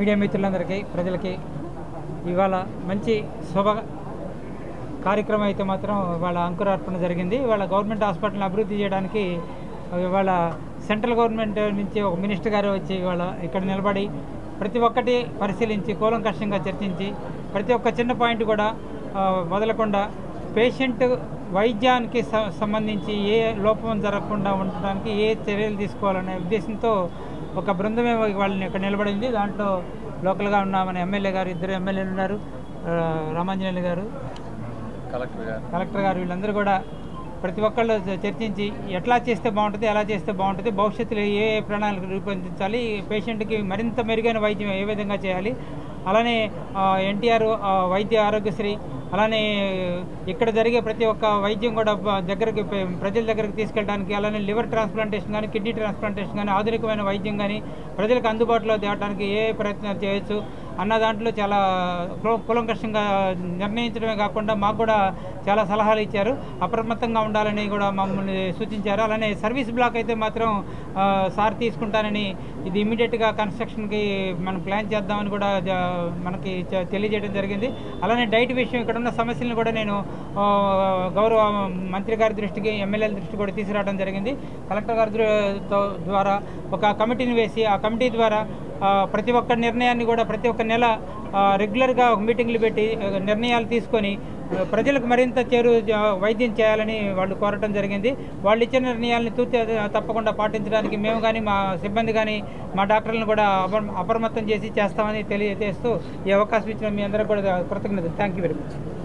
media మిత్రులందరికీ ప్రజలకి ఇవాళ మంచి శుభ కార్యక్రమం అయితే మాత్రం ఇవాళ అంకురార్పణ జరిగింది ఇవాళ గవర్నమెంట్ హాస్పిటల్ని అభివృద్ధి చేయడానికి ఇవాళ సెంట్రల్ గవర్నమెంట్ నుంచి ఒక మినిస్టర్ గారు వచ్చి ఇవాళ ఇక్కడ నిలబడి ప్రతి ఒక్కటి పరిశీలించి కూలంకషంగా చర్చించి ప్రతి ఒక్క చిన్న పాయింట్ కూడా ఆ, వదలకుండా పేషెంట్ వైద్యానికి స- సంబంధించి ఏ లోపం జరగకుండా ఉండడానికి ఏ చర్యలు తీసుకోవాలనే ఉద్దేశంతో ఒక బృందమే వాళ్ళని ఇక్కడ నిలబడింది దాంట్లో లోకల్గా ఉన్న మన ఎమ్మెల్యే గారు ఇద్దరు ఎమ్మెల్యేలు ఉన్నారు ఆ, రామాంజనేయులు గారు కలెక్టర్ గారు కలెక్టర్ గారు వీళ్ళందరూ కూడా ప్రతి ఒక్కళ్ళు చ- చర్చించి ఎట్లా చేస్తే బాగుంటుంది ఎలా చేస్తే బాగుంటుంది భవిష్యత్తులో ఏ ఏ ప్రణాళిక రూపొందించాలి పేషెంట్కి మరింత మెరుగైన వైద్యం ఏ విధంగా చేయాలి అలానే ఎన్టీఆర్ వైద్య ఆరోగ్యశ్రీ అలానే ఇక్కడ జరిగే ప్రతి ఒక్క వైద్యం కూడా బ- దగ్గరికి పె- ప్రజల దగ్గరికి తీసుకెళ్ళడానికి అలానే లివర్ ట్రాన్స్ప్లాంటేషన్ కానీ కిడ్నీ ట్రాన్స్ప్లాంటేషన్ కానీ ఆధునికమైన వైద్యం కానీ ప్రజలకు అందుబాటులో తేవడానికి ఏ ప్రయత్నాలు చేయొచ్చు అన్న దాంట్లో చాలా కుల- కులంకషంగా నిర్ణయించడమే కాకుండా మాకు కూడా చాలా సలహాలు ఇచ్చారు అప్రమత్తంగా ఉండాలని కూడా మమ్మల్ని సూచించారు అలానే సర్వీస్ బ్లాక్ అయితే మాత్రం ఆ, సార్ తీసుకుంటానని ఇది ఇమీడియట్గా కన్స్ట్రక్షన్కి మనం ప్లాన్ చేద్దామని కూడా జ- మనకి చ- తెలియజేయడం జరిగింది అలానే డైట్ విషయం ఇక్కడ ఉన్న సమస్యలను కూడా నేను ఆ, గౌరవ మంత్రి గారి దృష్టికి ఎమ్మెల్యేల దృష్టికి కూడా తీసుకురావడం జరిగింది కలెక్టర్ గారి దృ- తో- ద్వారా ఒక కమిటీని వేసి ఆ కమిటీ ద్వారా ఆ, ప్రతి ఒక్క నిర్ణయాన్ని కూడా ప్రతి ఒక్క నెల ఆ, రెగ్యులర్గా ఒక మీటింగ్లు పెట్టి ఆ, నిర్ణయాలు తీసుకొని ఆ, ప్రజలకు మరింత చేరు జ- వైద్యం చేయాలని వాళ్ళు కోరటం జరిగింది వాళ్ళు ఇచ్చిన నిర్ణయాలను తూర్తి తప్పకుండా పాటించడానికి మేము కానీ మా సిబ్బంది కానీ మా డాక్టర్లను కూడా అపర అప్రమత్తం చేసి చేస్తామని తెలియజేస్తూ ఈ అవకాశం ఇచ్చిన మీ అందరికీ కూడా కృతజ్ఞతలు థ్యాంక్ యూ వెరీ మచ్